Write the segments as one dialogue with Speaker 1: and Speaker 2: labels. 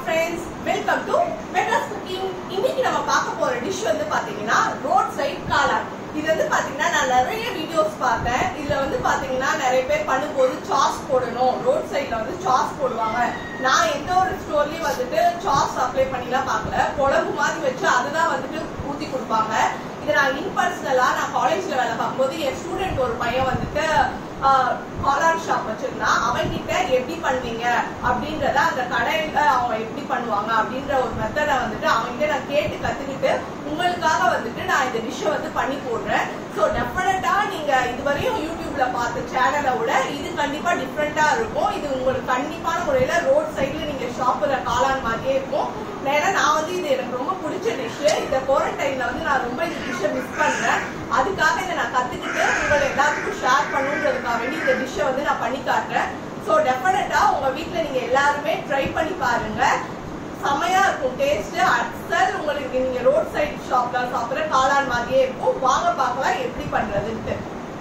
Speaker 1: friends welcome to Madras cooking இன்னைக்கு நம்ம பார்க்க போற டிஷ் வந்து பாத்தீங்கன்னா ரோட் சைட் காளான் இது வந்து பாத்தீங்கன்னா நான் நிறைய வீடியோஸ் பார்த்தேன் இதுல வந்து பாத்தீங்கன்னா நிறைய பேர் பண்ணும்போது சாஸ் போடணும் ரோட் சைட்ல வந்து சாஸ் போடுவாங்க நான் எந்த ஒரு ஸ்டோர்லயும் வந்துட்டு சாஸ் அப்ளை பண்ணிலாம் பார்க்கல குழம்பு மாதிரி வச்சு அதுதான் வந்துட்டு ஊத்தி கொடுப்பாங்க இது நான் இன்பர்சனலா நான் காலேஜ்ல வேலை பார்க்கும்போது என் ஸ்டூடெண்ட் ஒரு பையன் வந்துட்டு காளான் ஷாப் வச்சிருந்தான் அவன் கிட்ட எப்படி பண்ணுவீங்க அப்படின்றத அந்த கடையில அவங்க எப்படி பண்ணுவாங்க அப்படின்ற ஒரு மெத்தடை வந்துட்டு அவன்கிட்ட நான் கேட்டு கத்துக்கிட்டு உங்களுக்காக வந்துட்டு நான் இந்த டிஷ்ஷை வந்து பண்ணி போடுறேன் ஸோ டெஃபினட்டா நீங்க இதுவரையும் யூடியூப்ல பார்த்த சேனலை விட இது கண்டிப்பா டிஃப்ரெண்டா இருக்கும் இது உங்களுக்கு கண்டிப்பான முறையில ரோட் சைட்ல நீங்க ஷாப்புல காளான் மாதிரியே இருக்கும் ஏன்னா நான் வந்து இது எனக்கு ரொம்ப பிடிச்ச டிஷ் இந்த குவாரண்டைன்ல வந்து நான் ரொம்ப இந்த டிஷ்ஷை மிஸ் பண்ணேன் அதுக்காக இதை நான் கத்துக்கிட்டு உங்களை எல்லாத்துக்கும் ஷேர் பண்ணுன்றதுக்காக வேண்டி இந்த டிஷ்ஷை வந்து நான் பண்ணி காட்டுறேன் ஸோ டெஃபினட்டா உங்க வீட்ல நீங்க எல்லாருமே ட்ரை பண்ணி பாருங்க செமையா இருக்கும் டேஸ்ட் அசல் உங்களுக்கு நீங்க ரோட் சைட் ஷாப்ல சாப்பிடுற காளான் மாதிரியே இருக்கும் வாங்க பார்க்கலாம் எப்படி பண்றதுன்ட்டு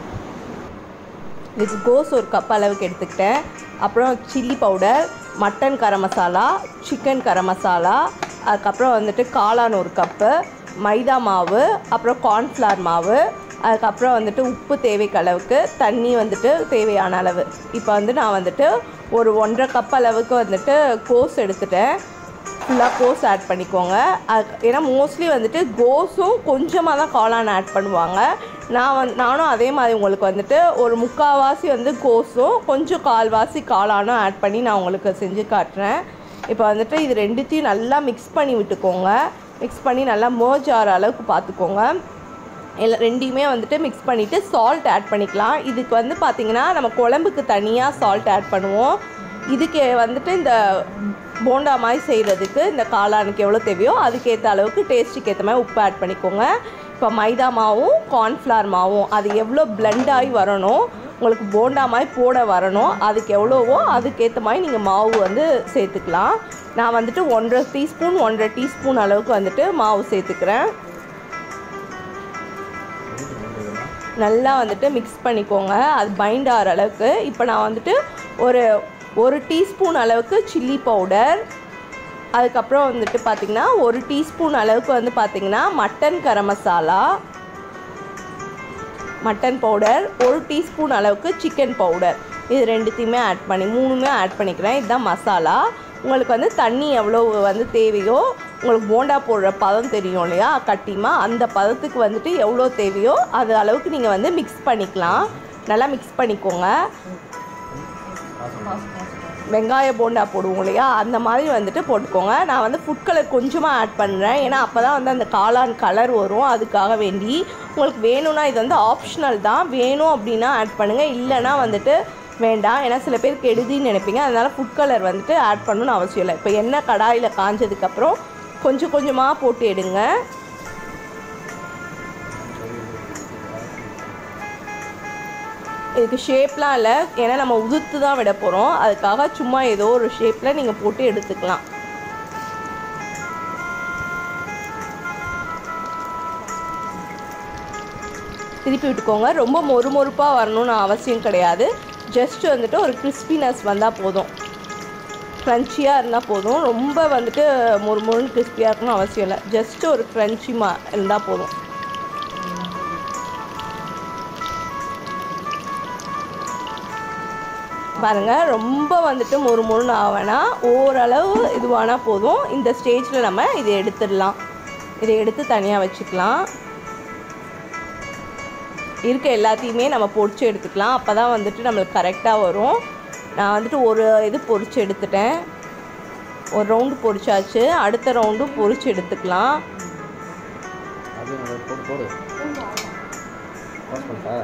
Speaker 2: இதுக்கு கோஸ் ஒரு கப் அளவுக்கு எடுத்துக்கிட்டேன் அப்புறம் chilli powder mutton garam masala chicken garam masala அதுக்கப்புறம் வந்துட்டு காளான் ஒரு கப்பு மைதா மாவு அப்புறம் கார்ன்ஃப்ளவர் மாவு அதுக்கப்புறம் வந்துட்டு உப்பு தேவைக்கு அளவுக்கு தண்ணி வந்துட்டு தேவையான அளவு இப்போ வந்து நான் வந்துட்டு ஒரு ஒன்றரை கப் அளவுக்கு வந்துட்டு கோஸ் எடுத்துட்டேன் ஃபுல்லாக கோஸ் ஆட் பண்ணிக்கோங்க அது ஏன்னா மோஸ்ட்லி வந்துட்டு கோஸும் கொஞ்சமாக தான் காளான் ஆட் பண்ணுவாங்க நான் வந்து நானும் அதே மாதிரி உங்களுக்கு வந்துட்டு ஒரு முக்கால்வாசி வந்து கோஸும் கொஞ்சம் கால்வாசி காளானும் ஆட் பண்ணி நான் உங்களுக்கு செஞ்சு காட்டுறேன் இப்போ வந்துட்டு இது ரெண்டுத்தையும் நல்லா மிக்ஸ் பண்ணி விட்டுக்கோங்க மிக்ஸ் பண்ணி நல்லா மர்ஜ் ஆகிற அளவுக்கு பார்த்துக்கோங்க எல்லா ரெண்டையுமே வந்துட்டு மிக்ஸ் பண்ணிவிட்டு சால்ட் ஆட் பண்ணிக்கலாம் இதுக்கு வந்து பார்த்திங்கன்னா நம்ம குழம்புக்கு தனியாக சால்ட் ஆட் பண்ணுவோம் இதுக்கு வந்துட்டு இந்த போண்டா மாதிரி செய்கிறதுக்கு இந்த காளானுக்கு எவ்வளோ தேவையோ அதுக்கேற்ற அளவுக்கு டேஸ்ட்டுக்கு ஏற்ற மாதிரி உப்பு ஆட் பண்ணிக்கோங்க இப்போ மைதா மாவும் கார்ன்ஃப்ளவர் மாவும் அது எவ்வளோ blend ஆகி வரணும் உங்களுக்கு போண்டா மாதிரி போட வரணும் அதுக்கு எவ்வளோவோ அதுக்கேற்ற மாதிரி நீங்கள் மாவு வந்து சேர்த்துக்கலாம் நான் வந்துட்டு ஒன்றரை டீஸ்பூன் ஒன்றரை டீஸ்பூன் அளவுக்கு வந்துட்டு மாவு சேர்த்துக்கிறேன் நல்லா வந்துட்டு மிக்ஸ் பண்ணிக்கோங்க அது பைண்ட் ஆகிற அளவுக்கு இப்போ நான் வந்துட்டு ஒரு ஒரு டீஸ்பூன் அளவுக்கு சில்லி பவுடர் அதுக்கப்புறம் வந்துட்டு பார்த்திங்கன்னா ஒரு டீஸ்பூன் அளவுக்கு வந்து பார்த்திங்கன்னா mutton garam masala mutton powder ஒரு டீஸ்பூன் அளவுக்கு சிக்கன் பவுடர் இது ரெண்டுத்தையுமே ஆட் பண்ணி மூணுமே ஆட் பண்ணிக்கிறேன் இதுதான் மசாலா உங்களுக்கு வந்து தண்ணி எவ்வளோ வந்து தேவையோ உங்களுக்கு போண்டா போடுற பதம் தெரியும் இல்லையா கட்டிமா அந்த பதத்துக்கு வந்துட்டு எவ்வளோ தேவையோ அது அளவுக்கு நீங்கள் வந்து மிக்ஸ் பண்ணிக்கலாம் நல்லா மிக்ஸ் பண்ணிக்கோங்க வெங்காய போண்டா போடுவோம் இல்லையா அந்த மாதிரி வந்துட்டு போட்டுக்கோங்க நான் வந்து ஃபுட் கலர் கொஞ்சமாக ஆட் பண்ணுறேன் ஏன்னா அப்போ தான் வந்து அந்த காளான் கலர் வரும் அதுக்காக வேண்டி உங்களுக்கு வேணும்னா இது வந்து ஆப்ஷனல் தான் வேணும் அப்படின்னா ஆட் பண்ணுங்கள் இல்லைன்னா வந்துட்டு வேண்டாம் ஏன்னா சில பேர் கெடுதின்னு நினைப்பீங்க அதனால் ஃபுட் கலர் வந்துட்டு ஆட் பண்ணணும்னு அவசியம் இல்லை இப்போ எண்ணெய் கடாயில் காஞ்சதுக்கப்புறம் கொஞ்சம் கொஞ்சமாக போட்டு எடுங்க இதுக்கு ஷேப்லாம் இல்லை ஏன்னா நம்ம உதுத்து தான் விட போகிறோம் அதுக்காக சும்மா ஏதோ ஒரு ஷேப்பில் நீங்கள் போட்டு எடுத்துக்கலாம் திருப்பி விட்டுக்கோங்க ரொம்ப மொறு மொறுப்பாக வரணும்னு அவசியம் கிடையாது ஜஸ்ட் வந்துட்டு ஒரு கிறிஸ்பினஸ் வந்தால் போதும் க்ரன்ச்சியாக இருந்தால் போதும் ரொம்ப வந்துட்டு மொறு மொறுன்னு கிறிஸ்பியாக இருக்கணும்னு அவசியம் இல்லை ஜஸ்ட் ஒரு க்ரன்ச்சி மா இருந்தால் போதும் பாருங்கள் ரொம்ப வந்துட்டு மொறு மொறுன்னு ஆக வேணாம் ஓரளவு இதுவானால் போதும் இந்த ஸ்டேஜில் நம்ம இதை எடுத்துடலாம் இதை எடுத்து தனியாக வச்சுக்கலாம் இருக்க எல்லாத்தையுமே நம்ம பொரிச்சு எடுத்துக்கலாம் அப்போ தான் வந்துட்டு நம்மளுக்கு கரெக்டாக வரும் நான் வந்துட்டு ஒரு இது பொரிச்சு எடுத்துட்டேன் ஒரு ரவுண்டு பொரிச்சாச்சு அடுத்த ரவுண்டும் பொரிச்சு எடுத்துக்கலாம்
Speaker 3: அது போடு போடு பாஸ் பண்ணிட்டா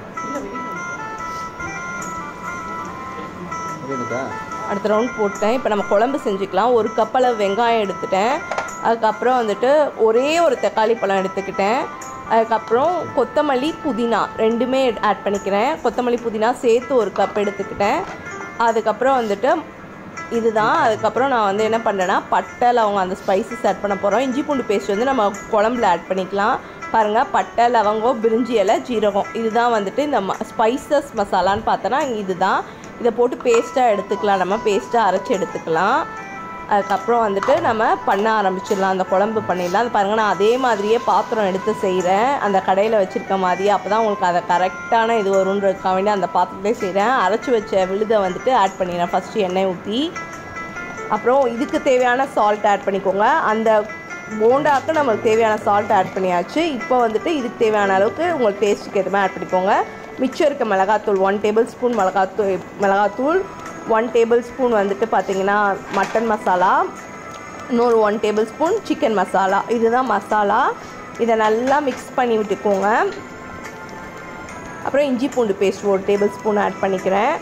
Speaker 3: புரியுதுக்கா
Speaker 2: அடுத்த ரவுண்ட் போட்டேன் இப்போ நம்ம குழம்பு செஞ்சுக்கலாம் ஒரு கப் அளவு வெங்காயம் எடுத்துட்டேன் அதுக்கப்புறம் வந்துட்டு ஒரே ஒரு தக்காளி பழம் எடுத்துக்கிட்டேன் அதுக்கப்புறம் கொத்தமல்லி புதினா ரெண்டுமே ஆட் பண்ணிக்கிறேன் கொத்தமல்லி புதினா சேர்த்து ஒரு கப் எடுத்துக்கிட்டேன் அதுக்கப்புறம் வந்துட்டு இதுதான் அதுக்கப்புறம் நான் வந்து என்ன பண்ணுறேன்னா பட்டை லவங்க அந்த ஸ்பைசஸ் ஆட் பண்ண போகிறோம் இஞ்சி பூண்டு பேஸ்ட் வந்து நம்ம குழம்புல ஆட் பண்ணிக்கலாம் பாருங்கள் பட்டை லவங்கம் பிரிஞ்சி இலை ஜீரகம் இதுதான் வந்துட்டு இந்த ம ஸ்பைசஸ் மசாலான்னு பார்த்தோன்னா இதுதான் இதை போட்டு பேஸ்ட்டாக எடுத்துக்கலாம் நம்ம பேஸ்ட்டாக அரைச்சி எடுத்துக்கலாம் அதுக்கப்புறம் வந்துட்டு நம்ம பண்ண ஆரம்பிச்சிடலாம் அந்த குழம்பு பண்ணிடலாம் அது பாருங்கள் நான் அதே மாதிரியே பாத்திரம் எடுத்து செய்கிறேன் அந்த கடையில் வச்சுருக்க மாதிரியே அப்போ தான் உங்களுக்கு அதை கரெக்டான இது வருன்றதுக்காக வேண்டி அந்த பாத்திரத்தையே செய்கிறேன் அரைச்சி வச்ச விழுதை வந்துட்டு ஆட் பண்ணிடுறேன் ஃபஸ்ட்டு எண்ணெய் ஊற்றி அப்புறம் இதுக்கு தேவையான சால்ட் ஆட் பண்ணிக்கோங்க அந்த போண்டாக்கு நம்மளுக்கு தேவையான சால்ட் ஆட் பண்ணியாச்சு இப்போ வந்துட்டு இதுக்கு தேவையான அளவுக்கு உங்களுக்கு டேஸ்ட்டுக்கு எதுவுமே ஆட் பண்ணிக்கோங்க மிச்சம் இருக்க மிளகாத்தூள் ஒன் டேபிள் ஸ்பூன் மிளகாத்தூள் மிளகாத்தூள் ஒன் டேபிள் ஸ்பூன் வந்துட்டு பார்த்தீங்கன்னா மட்டன் மசாலா இன்னொரு one tablespoon chicken masala இதுதான் மசாலா இதை நல்லா மிக்ஸ் பண்ணி விட்டுக்கோங்க அப்புறம் இஞ்சி பூண்டு பேஸ்ட் ஒரு டேபிள் ஸ்பூன் ஆட் பண்ணிக்கிறேன்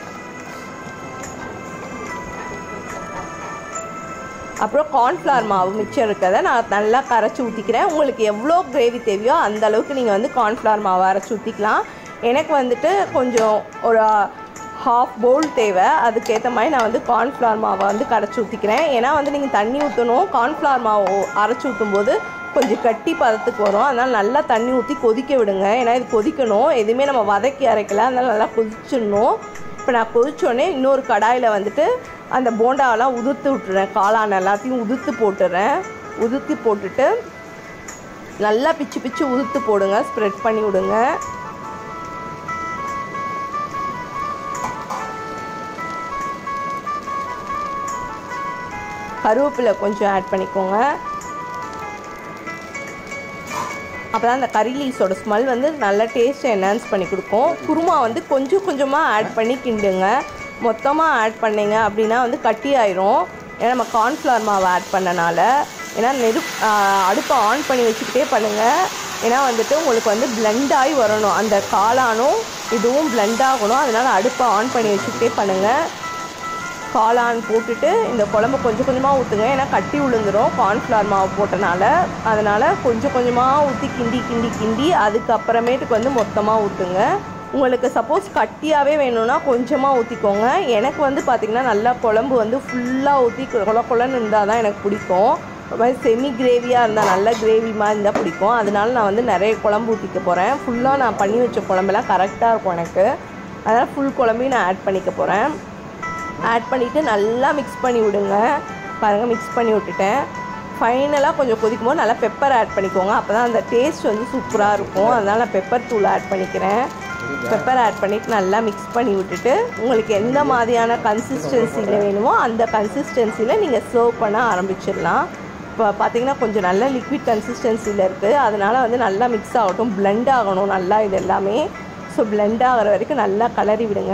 Speaker 2: அப்புறம் கார்ன்ஃப்ளவர் மாவு மிச்சம் இருக்கிறத நான் நல்லா கரைச்சி ஊற்றிக்கிறேன் உங்களுக்கு எவ்வளோ கிரேவி தேவையோ அந்த அளவுக்கு நீங்கள் வந்து கார்ன்ஃப்ளவர் மாவு அரைச்சி ஊற்றிக்கலாம் எனக்கு வந்துட்டு கொஞ்சம் ஒரு ஹாஃப் பவுல் தேவை அதுக்கேற்ற மாதிரி நான் வந்து கார்ன்ஃப்ளவர் மாவை வந்து கரைச்சி ஊற்றிக்கிறேன் ஏன்னா வந்து நீங்கள் தண்ணி ஊற்றணும் கார்ன்ஃப்ளவர் மாவு அரைச்சி ஊற்றும்போது கொஞ்சம் கட்டி பதத்துக்கு வரும் அதனால் நல்லா தண்ணி ஊற்றி கொதிக்க விடுங்க ஏன்னா இது கொதிக்கணும் எதுவுமே நம்ம வதக்கி அரைக்கல அதனால் நல்லா கொதிச்சிடணும் இப்போ நான் கொதிச்சோடனே இன்னொரு கடாயில் வந்துட்டு அந்த போண்டாவெல்லாம் உதிர்த்து விட்டுறேன் காளான் எல்லாத்தையும் உதிர்த்து போட்டுறேன் உதிர்த்தி போட்டுட்டு நல்லா பிச்சு பிச்சு உதிர்த்து போடுங்க ஸ்ப்ரெட் பண்ணி விடுங்க கருவேப்பிலை கொஞ்சம் ஆட் பண்ணிக்கோங்க அப்போ தான் அந்த கறி லீஸோட ஸ்மெல் வந்து நல்ல டேஸ்ட்டை என்ஹான்ஸ் பண்ணி கொடுக்கும் குருமா வந்து கொஞ்சம் கொஞ்சமாக ஆட் பண்ணி கிண்டுங்க மொத்தமாக ஆட் பண்ணீங்க அப்படின்னா வந்து கட்டி ஆயிரும் ஏன்னா நம்ம கார்ன்ஃப்ளவர் மாவு ஆட் பண்ணனால ஏன்னா நெருப் அடுப்பை ஆன் பண்ணி வச்சுக்கிட்டே பண்ணுங்கள் ஏன்னா வந்துட்டு உங்களுக்கு வந்து blend ஆகி வரணும் அந்த காளானும் இதுவும் blend ஆகணும் அதனால் அடுப்பை ஆன் பண்ணி வச்சுக்கிட்டே பண்ணுங்கள் காளான் போட்டுட்டு இந்த குழம்பு கொஞ்சம் கொஞ்சமாக ஊற்றுங்க ஏன்னா கட்டி விழுந்துரும் கார்ன்ஃப்ளவர் மாவு போட்டனால அதனால் கொஞ்சம் கொஞ்சமாக ஊற்றி கிண்டி கிண்டி கிண்டி அதுக்கப்புறமேட்டுக்கு வந்து மொத்தமாக ஊற்றுங்க உங்களுக்கு சப்போஸ் கட்டியாகவே வேணும்னா கொஞ்சமாக ஊற்றிக்கோங்க எனக்கு வந்து பார்த்திங்கன்னா நல்லா குழம்பு வந்து ஃபுல்லாக ஊற்றி கொல கொலன்னு இருந்தால் தான் எனக்கு பிடிக்கும் ஒரு மாதிரி செமி கிரேவியாக இருந்தால் நல்ல கிரேவி மாதிரி இருந்தால் பிடிக்கும் அதனால நான் வந்து நிறைய குழம்பு ஊற்றிக்க போகிறேன் ஃபுல்லாக நான் பண்ணி வச்ச குழம்பெல்லாம் கரெக்டாக இருக்கும் எனக்கு அதனால் ஃபுல் குழம்பையும் நான் ஆட் பண்ணிக்க போகிறேன் ஆட் பண்ணிவிட்டு நல்லா மிக்ஸ் பண்ணி விடுங்க பாருங்கள் மிக்ஸ் பண்ணி விட்டுட்டேன் ஃபைனலாக கொஞ்சம் கொதிக்கும் போது நல்லா பெப்பர் ஆட் பண்ணிக்கோங்க அப்போ தான் அந்த டேஸ்ட் வந்து சூப்பராக இருக்கும் அதனால் நான் பெப்பர் தூள் ஆட் பண்ணிக்கிறேன் பெப்பர் ஆட் பண்ணிவிட்டு நல்லா மிக்ஸ் பண்ணி விட்டுட்டு உங்களுக்கு எந்த மாதிரியான கன்சிஸ்டன்சியில் வேணுமோ அந்த கன்சிஸ்டன்சியில் நீங்கள் சர்வ் பண்ண ஆரம்பிச்சிடலாம் இப்போ பார்த்தீங்கன்னா கொஞ்சம் நல்ல லிக்விட் கன்சிஸ்டன்சியில் இருக்குது அதனால் வந்து நல்லா மிக்ஸ் ஆகட்டும் blend ஆகணும் நல்லா இது எல்லாமே ஸோ blend ஆகிற வரைக்கும் நல்லா கலரி விடுங்க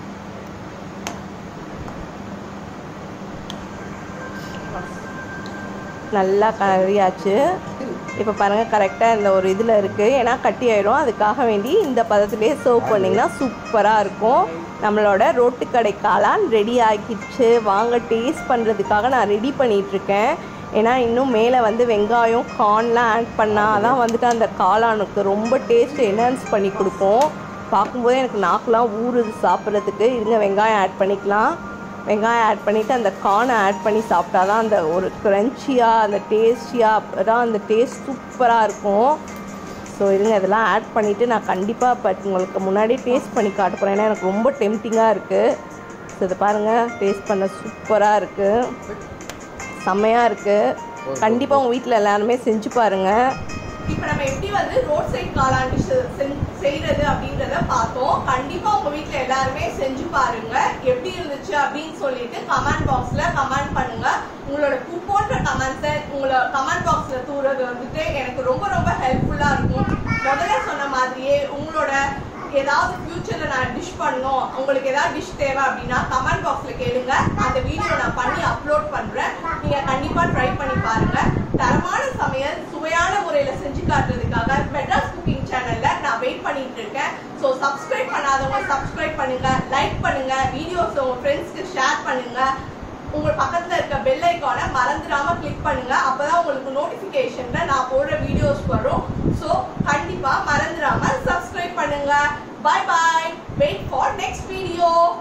Speaker 2: நல்லா கறியாச்சு இப்போ பாருங்கள் கரெக்டாக இந்த ஒரு இதில் இருக்குது ஏன்னா கட்டி ஆயிடும் அதுக்காக வேண்டி இந்த பதத்துலேயே சர்வ் பண்ணிங்கன்னா சூப்பராக இருக்கும் நம்மளோட ரோட்டு கடை காளான் ரெடி ஆகிடுச்சு வாங்க டேஸ்ட் பண்ணுறதுக்காக நான் ரெடி பண்ணிகிட்ருக்கேன் ஏன்னா இன்னும் மேலே வந்து வெங்காயம் கார்ன்லாம் ஆட் பண்ணால் தான் வந்துட்டு அந்த காளானுக்கு ரொம்ப டேஸ்ட் என்ஹான்ஸ் பண்ணி கொடுக்கும் பார்க்கும்போதே எனக்கு நாக்குலாம் ஊறுது சாப்பிட்றதுக்கு இருங்க வெங்காயம் ஆட் பண்ணிக்கலாம் வெங்காயம் ஆட் பண்ணிவிட்டு அந்த கார்னை ஆட் பண்ணி சாப்பிட்டா தான் அந்த ஒரு க்ரன்ச்சியாக அந்த டேஸ்டியாக தான் அந்த டேஸ்ட் சூப்பராக இருக்கும் ஸோ இருங்க இதெல்லாம் ஆட் பண்ணிவிட்டு நான் கண்டிப்பாக இப்போ உங்களுக்கு முன்னாடி டேஸ்ட் பண்ணி காட்ட போகிறேன் ஏன்னா எனக்கு ரொம்ப டெம்டிங்காக இருக்குது ஸோ இதை பாருங்கள் டேஸ்ட் பண்ண சூப்பராக இருக்குது செம்மையாக இருக்குது கண்டிப்பாக உங்கள் வீட்டில் எல்லாருமே செஞ்சு பாருங்கள்
Speaker 1: இப்போ நம்ம எப்படி வந்து ரோட் சைட் காளான் டிஷ் செய்யறது அப்படின்றத பார்த்தோம் கண்டிப்பா உங்க வீட்ல எல்லாருமே செஞ்சு பாருங்க எப்படி இருந்துச்சு அப்படின்னு சொல்லிட்டு கமெண்ட் பாக்ஸ்ல கமெண்ட் பண்ணுங்க உங்களோட கூப்போன்ற கமெண்ட்ஸை உங்களோட கமெண்ட் பாக்ஸ்ல தூறது வந்துட்டு எனக்கு ரொம்ப ரொம்ப ஹெல்ப்ஃபுல்லா இருக்கும் முதல்ல சொன்ன மாதிரியே உங்களோட ஏதாவது ஃபியூச்சர்ல நான் டிஷ் பண்ணணும் உங்களுக்கு ஏதாவது டிஷ் தேவை அப்படின்னா கமெண்ட் பாக்ஸ்ல கேளுங்க அந்த வீடியோ நான் பண்ணி அப்லோட் பண்றேன் நீங்க கண்டிப்பா ட்ரை பண்ணி பாருங்க தரமான சமையல் சுவையான முறையில செஞ்சு காட்டுறதுக்காக மெட்ராஸ் குக்கிங் சேனல்ல நான் வெயிட் பண்ணிட்டு இருக்கேன் ஸோ சப்ஸ்கிரைப் பண்ணாதவங்க சப்ஸ்கிரைப் பண்ணுங்க லைக் பண்ணுங்க வீடியோஸ் உங்க ஃப்ரெண்ட்ஸ்க்கு ஷேர் பண்ணுங்க உங்க பக்கத்துல இருக்க பெல் ஐக்கானை மறந்துடாம கிளிக் பண்ணுங்க அப்பதான் உங்களுக்கு நோட்டிபிகேஷன்ல நான் போடுற வீடியோஸ் வரும் ஸோ கண்டிப்பா மறந்துடாம சப்ஸ்கிரைப் பண்ணுங்க bye bye wait for next video